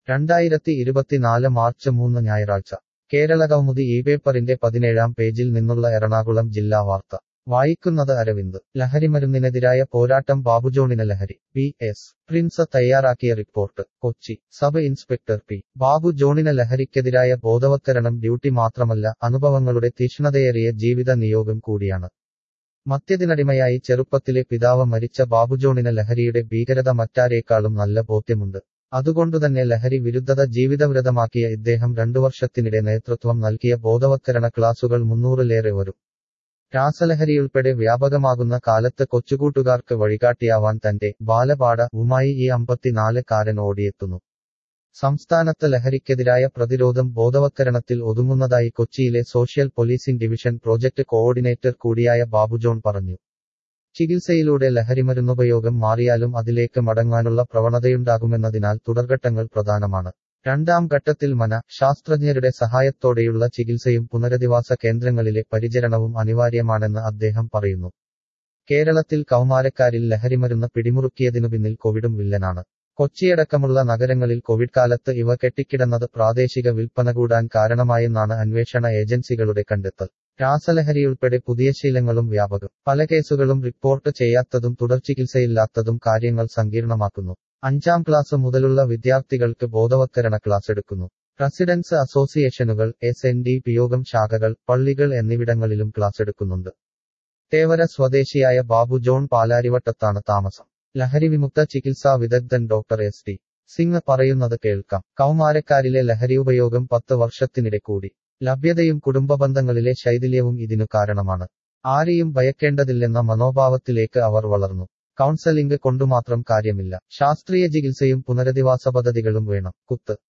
രണ്ടായിരത്തി ഇരുപത്തിനാല് മാർച്ച് മൂന്ന് ഞായറാഴ്ച കേരള കൗമുദി ഈ പേപ്പറിന്റെ പതിനേഴാം പേജിൽ നിന്നുള്ള എറണാകുളം ജില്ലാ വാർത്ത വായിക്കുന്നത് അരവിന്ദ് ലഹരിമരുന്നിനെതിരായ പോരാട്ടം ബാബുജോണിന് ലഹരി പി എസ് പ്രിൻസ് തയ്യാറാക്കിയ report Kochi sub inspector P Babu ജോണിന് ലഹരിക്കെതിരായ ബോധവത്കരണം ഡ്യൂട്ടി മാത്രമല്ല അനുഭവങ്ങളുടെ തീക്ഷ്ണതയേറിയ ജീവിത നിയോഗം കൂടിയാണ് മദ്യത്തിനടിമയായി ചെറുപ്പത്തിലെ പിതാവ് മരിച്ച ബാബുജോണിന് ലഹരിയുടെ ഭീകരത മറ്റാരേക്കാളും നല്ല ബോധ്യമുണ്ട് അതുകൊണ്ടുതന്നെ ലഹരി വിരുദ്ധത ജീവിതവ്രതമാക്കിയ ഇദ്ദേഹം രണ്ടു വർഷത്തിനിടെ നേതൃത്വം നൽകിയ ബോധവത്കരണ ക്ലാസുകൾ മുന്നൂറിലേറെ വരും രാസലഹരിയുൾപ്പെടെ വ്യാപകമാകുന്ന കാലത്ത് കൊച്ചുകൂട്ടുകാർക്ക് വഴികാട്ടിയാവാൻ തന്റെ ബാലപാഠ ഉമായി ഈ അമ്പത്തിനാല് കാരൻ ഓടിയെത്തുന്നു സംസ്ഥാനത്ത് ലഹരിക്കെതിരായ പ്രതിരോധം ബോധവത്കരണത്തിൽ ഒതുങ്ങുന്നതായി കൊച്ചിയിലെ social policing division project coordinator കൂടിയായ ബാബുജോൺ പറഞ്ഞു ചികിത്സയിലൂടെ ലഹരിമരുന്നുപയോഗം മാറിയാലും അതിലേക്ക് മടങ്ങാനുള്ള പ്രവണതയുണ്ടാകുമെന്നതിനാൽ തുടർഘട്ടങ്ങൾ പ്രധാനമാണ് രണ്ടാം ഘട്ടത്തിൽ മന ശാസ്ത്രജ്ഞരുടെ സഹായത്തോടെയുള്ള ചികിത്സയും പുനരധിവാസ കേന്ദ്രങ്ങളിലെ പരിചരണവും അനിവാര്യമാണെന്ന് അദ്ദേഹം പറയുന്നു കേരളത്തിൽ കൗമാരക്കാരിൽ ലഹരിമരുന്ന് പിടിമുറുക്കിയതിനു പിന്നിൽ കോവിഡും വില്ലനാണ് കൊച്ചിയടക്കമുള്ള നഗരങ്ങളിൽ കോവിഡ് കാലത്ത് ഇവ കെട്ടിക്കിടന്നത് പ്രാദേശിക വിൽപ്പന കൂടാൻ കാരണമായെന്നാണ് അന്വേഷണ ഏജൻസികളുടെ കണ്ടെത്തൽ രാസലഹരിയുൾപ്പെടെ പുതിയ ശീലങ്ങളും വ്യാപകം പല കേസുകളും റിപ്പോർട്ട് ചെയ്യാത്തതും തുടർചികിത്സയില്ലാത്തതും കാര്യങ്ങൾ സങ്കീർണമാക്കുന്നു അഞ്ചാം ക്ലാസ് മുതലുള്ള വിദ്യാർത്ഥികൾക്ക് ബോധവത്കരണ ക്ലാസ് എടുക്കുന്നു റെസിഡൻസ് അസോസിയേഷനുകൾ എസ് എൻ ഡി പിയോഗം ശാഖകൾ പള്ളികൾ എന്നിവിടങ്ങളിലും ക്ലാസ് എടുക്കുന്നുണ്ട് തേവര സ്വദേശിയായ ബാബു ജോൺ പാലാരിവട്ടത്താണ് താമസം ലഹരിവിമുക്ത ചികിത്സാ വിദഗ്ധൻ ഡോക്ടർ എസ് ടി സിംഗ് പറയുന്നത് കേൾക്കാം കൗമാരക്കാരിലെ ലഹരി ഉപയോഗം പത്ത് വർഷത്തിനിടെ കൂടി ലഭ്യതയും കുടുംബബന്ധങ്ങളിലെ ശൈഥില്യവും ഇതിനു കാരണമാണ് ആരെയും ഭയക്കേണ്ടതില്ലെന്ന മനോഭാവത്തിലേക്ക് അവർ വളർന്നു കൗൺസലിംഗ് കൊണ്ടുമാത്രം കാര്യമില്ല ശാസ്ത്രീയ ചികിത്സയും പുനരധിവാസ പദ്ധതികളും വേണം കുത്ത്